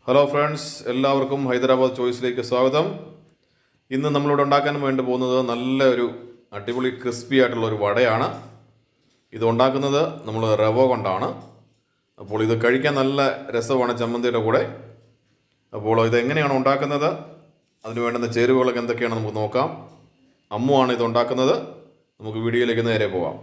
hello friends എല്ലാവർക്കും ഹൈദരാബാദ് ചോയ്സിലേക്ക് സ്വാഗതം ഇന്ന് നമ്മളിവിടെ ഉണ്ടാക്കാൻ വേണ്ടി പോകുന്നത് നല്ല ഒരു അടിപൊളി ക്രിസ്പി ആയിട്ടുള്ള ഒരു വടയാണ് ഇത് ഉണ്ടാക്കുന്നത് നമ്മൾ റവ കൊണ്ടാണ് അപ്പോൾ ഇത് കഴിക്കാൻ നല്ല രസമാണ് ചമ്മന്തിയുടെ കൂടെ അപ്പോൾ ഇത് എങ്ങനെയാണ് ഉണ്ടാക്കുന്നത് അതിന് വേണ്ടുന്ന ചേരുവകളൊക്കെ എന്തൊക്കെയാണ് നമുക്ക് നോക്കാം അമ്മുവാണ് ഇത് ഉണ്ടാക്കുന്നത് നമുക്ക് വീഡിയോയിലേക്ക് നേരെ പോവാം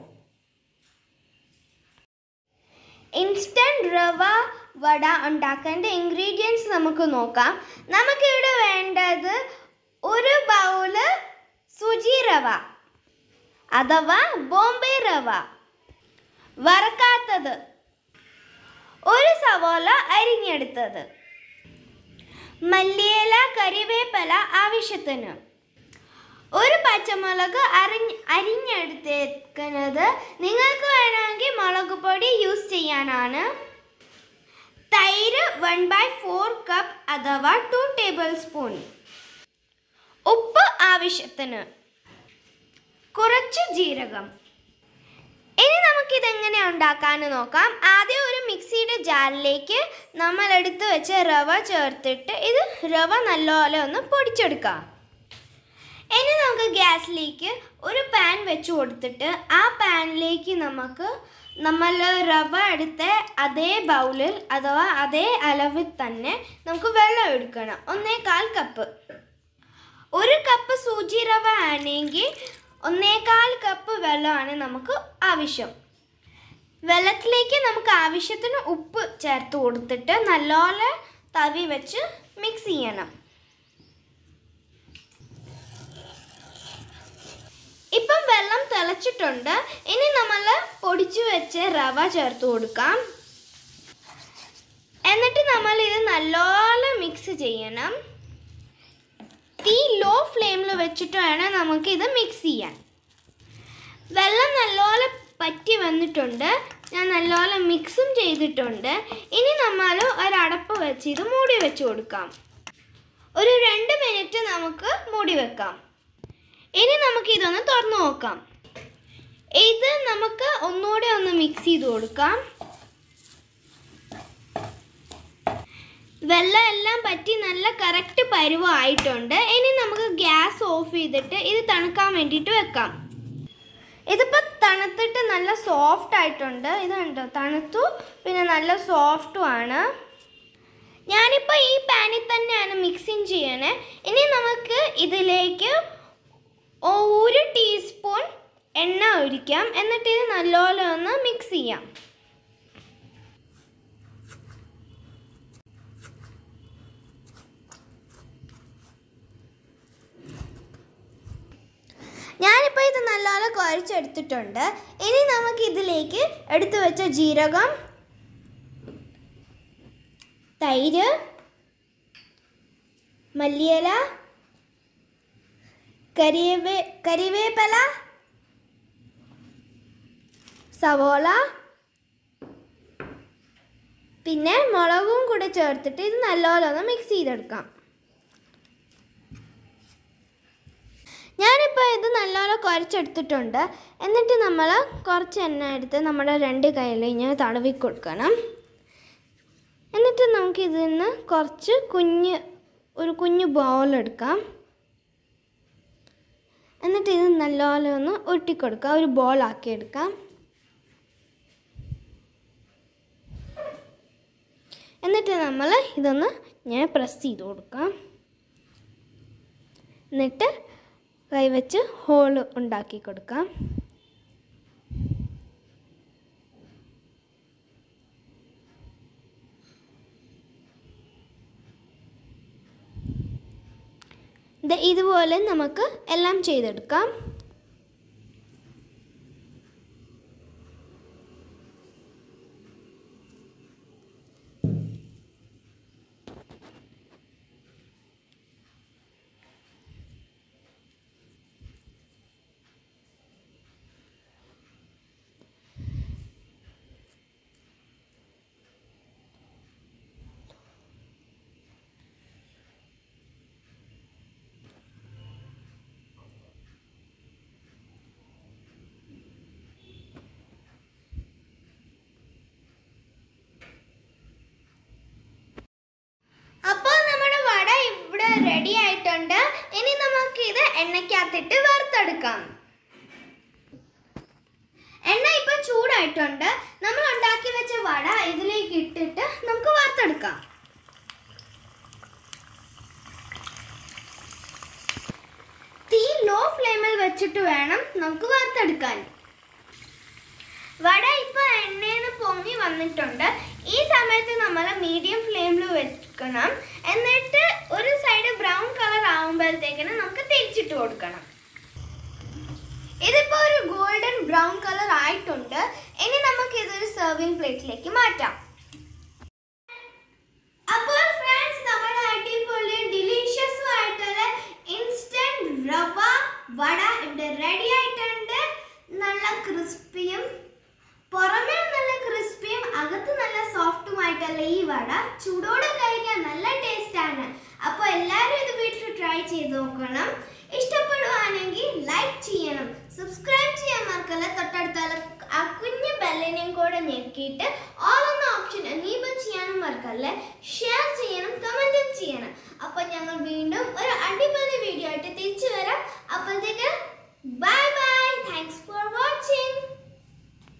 ഇൻസ്റ്റൻറ്റ് റവ വട ഉണ്ടാക്കേണ്ട ഇൻഗ്രീഡിയൻസ് നമുക്ക് നോക്കാം നമുക്കിവിടെ വേണ്ടത് ഒരു ബൗള് സുജി റവ അഥവാ ബോംബെ റവ വറക്കാത്തത് ഒരു സവോള അരിഞ്ഞെടുത്തത് മല്ലിയില കറിവേപ്പില ആവശ്യത്തിന് ഒരു പച്ചമുളക് അരിഞ്ഞ് അരിഞ്ഞെടുത്തേക്കുന്നത് നിങ്ങൾക്ക് വേണമെങ്കിൽ മുളക് പൊടി യൂസ് ചെയ്യാനാണ് തൈര് വൺ ബൈ ഫോർ കപ്പ് അഥവാ ടു ടേബിൾ സ്പൂൺ ഉപ്പ് ആവശ്യത്തിന് കുറച്ച് ജീരകം ഇനി നമുക്കിത് എങ്ങനെ ഉണ്ടാക്കാന്ന് നോക്കാം ആദ്യം ഒരു മിക്സിയുടെ ജാറിലേക്ക് നമ്മൾ എടുത്തു വെച്ച റവ ചേർത്തിട്ട് ഇത് റവ നല്ലപോലെ ഒന്ന് പൊടിച്ചെടുക്കാം ഇനി നമുക്ക് ഗ്യാസിലേക്ക് ഒരു പാൻ വെച്ച് കൊടുത്തിട്ട് ആ പാനിലേക്ക് നമുക്ക് നമ്മൾ റവ എടുത്ത അതേ ബൗളിൽ അഥവാ അതേ അളവിൽ തന്നെ നമുക്ക് വെള്ളം എടുക്കണം ഒന്നേകാൽ കപ്പ് ഒരു കപ്പ് സൂചി റവ ആണെങ്കിൽ ഒന്നേകാൽ കപ്പ് വെള്ളമാണ് നമുക്ക് ആവശ്യം വെള്ളത്തിലേക്ക് നമുക്ക് ആവശ്യത്തിന് ഉപ്പ് ചേർത്ത് കൊടുത്തിട്ട് നല്ലപോലെ തവി വെച്ച് മിക്സ് ചെയ്യണം ഇപ്പം വെള്ളം തിളച്ചിട്ടുണ്ട് ഇനി നമ്മൾ പൊടിച്ചു വെച്ച റവ ചേർത്ത് കൊടുക്കാം എന്നിട്ട് നമ്മൾ ഇത് നല്ലോണം മിക്സ് ചെയ്യണം തീ ലോ ഫ്ലെയിമിൽ വെച്ചിട്ട് വേണം നമുക്ക് ഇത് മിക്സ് ചെയ്യാൻ വെള്ളം നല്ലോണം പറ്റി വന്നിട്ടുണ്ട് ഞാൻ നല്ലോണം മിക്സും ചെയ്തിട്ടുണ്ട് ഇനി നമ്മൾ ഒരടപ്പ് വെച്ച് ഇത് മൂടി വെച്ച് കൊടുക്കാം ഒരു രണ്ട് മിനിറ്റ് നമുക്ക് മൂടി വെക്കാം ഇനി നമുക്ക് ഇതൊന്ന് തുറന്നു നോക്കാം ഇത് നമുക്ക് ഒന്നുകൂടെ ഒന്ന് മിക്സ് ചെയ്ത് കൊടുക്കാം വെള്ളം എല്ലാം പറ്റി നല്ല കറക്റ്റ് പരുവമായിട്ടുണ്ട് ഇനി നമുക്ക് ഗ്യാസ് ഓഫ് ചെയ്തിട്ട് ഇത് തണുക്കാൻ വേണ്ടിയിട്ട് വെക്കാം ഇതിപ്പോൾ തണുത്തിട്ട് നല്ല സോഫ്റ്റ് ആയിട്ടുണ്ട് ഇത് കണ്ടോ തണുത്തു പിന്നെ നല്ല സോഫ്റ്റും ആണ് ഞാനിപ്പോൾ ഈ പാനിൽ തന്നെയാണ് മിക്സിങ് ചെയ്യണേ ഇനി നമുക്ക് ഇതിലേക്ക് ഒരു ടീസ്പൂൺ എണ്ണ ഒഴിക്കാം എന്നിട്ട് ഇത് നല്ലപോലെ ഒന്ന് മിക്സ് ചെയ്യാം ഞാനിപ്പോൾ ഇത് നല്ലപോലെ കുഴച്ചെടുത്തിട്ടുണ്ട് ഇനി നമുക്ക് ഇതിലേക്ക് എടുത്തു വെച്ച ജീരകം തൈര് മല്ലിയില കരിവേ കരിവേപ്പില സവോള പിന്നെ മുളകും കൂടെ ചേർത്തിട്ട് ഇത് നല്ലപോലെ ഒന്ന് മിക്സ് ചെയ്തെടുക്കാം ഞാനിപ്പോൾ ഇത് നല്ലപോലെ കുഴച്ചെടുത്തിട്ടുണ്ട് എന്നിട്ട് നമ്മൾ കുറച്ച് എണ്ണ എടുത്ത് നമ്മുടെ രണ്ട് കയ്യിൽ ഇങ്ങനെ തടവി കൊടുക്കണം എന്നിട്ട് നമുക്ക് ഇതിൽ നിന്ന് കുറച്ച് കുഞ്ഞ് ഒരു കുഞ്ഞു ബൗൾ എടുക്കാം എന്നിട്ട് ഇത് നല്ലപോലെ ഒന്ന് ഒട്ടിക്കൊടുക്കാം ഒരു ബോൾ ആക്കി എടുക്കാം എന്നിട്ട് നമ്മൾ ഇതൊന്ന് ഞാൻ പ്രസ് ചെയ്ത് കൊടുക്കാം എന്നിട്ട് കൈവച്ച് ഹോൾ ഉണ്ടാക്കി കൊടുക്കാം ഇത് ഇതുപോലെ നമുക്ക് എല്ലാം ചെയ്തെടുക്കാം എണ്ണയ്ക്കകത്തിട്ട് വറുത്തെടുക്കാം എണ്ണ ഇപ്പം ചൂടായിട്ടുണ്ട് നമ്മൾ ഉണ്ടാക്കി വെച്ച വട ഇതിലേക്ക് ഇട്ടിട്ട് നമുക്ക് വറുത്തെടുക്കാം തീ ലോ ഫ്ലെയിമിൽ വെച്ചിട്ട് വേണം നമുക്ക് വറുത്തെടുക്കാൻ വട ഇപ്പൊ എണ്ണയിൽ നിന്ന് പൊങ്ങി വന്നിട്ടുണ്ട് ഈ സമയത്ത് നമ്മൾ മീഡിയം ഫ്ലെയിമിൽ വെക്കണം എന്നിട്ട് ഒരു സൈഡ് ബ്രൗൺ കളർ ആവുമ്പോഴത്തേക്കിന് നമുക്ക് തിരിച്ചിട്ട് കൊടുക്കണം ഇതിപ്പോ ഒരു ഗോൾഡൻ ബ്രൗൺ കളർ ആയിട്ടുണ്ട് ഇനി നമുക്ക് ഇതൊരു സെർവിംഗ് പ്ലേറ്റിലേക്ക് മാറ്റാം അപ്പോൾ ഫ്രണ്ട്സ് നമ്മുടെ അടിപൊളി ഡിലീഷ്യസും ആയിട്ടുള്ള ഇൻസ്റ്റന്റ് റവ വട ഇവിടെ റെഡി ആയിട്ടുണ്ട് നല്ല ക്രിസ്പിയും പുറമേ നല്ല ക്രിസ്പിയും അകത്ത് നല്ല സോഫ്റ്റുമായിട്ടുള്ള ഈ വട ചൂടോടെ കഴിക്കാൻ നല്ല ടേസ്റ്റ് ആണ് അപ്പോൾ എല്ലാവരും ഇത് വീട്ടിൽ ട്രൈ ചെയ്ത് നോക്കണം ഇഷ്ടപ്പെടുവാണെങ്കിൽ ലൈക്ക് ചെയ്യണം സബ്സ്ക്രൈബ് ചെയ്യാൻ മറക്കല്ല തൊട്ടടുത്തുള്ള ആ കുഞ്ഞു ബെല്ലിനെയും കൂടെ ഞെക്കിയിട്ട് ഓൾ എന്ന ഓപ്ഷൻ എനേബിൾ ചെയ്യാനും മറക്കല്ലേ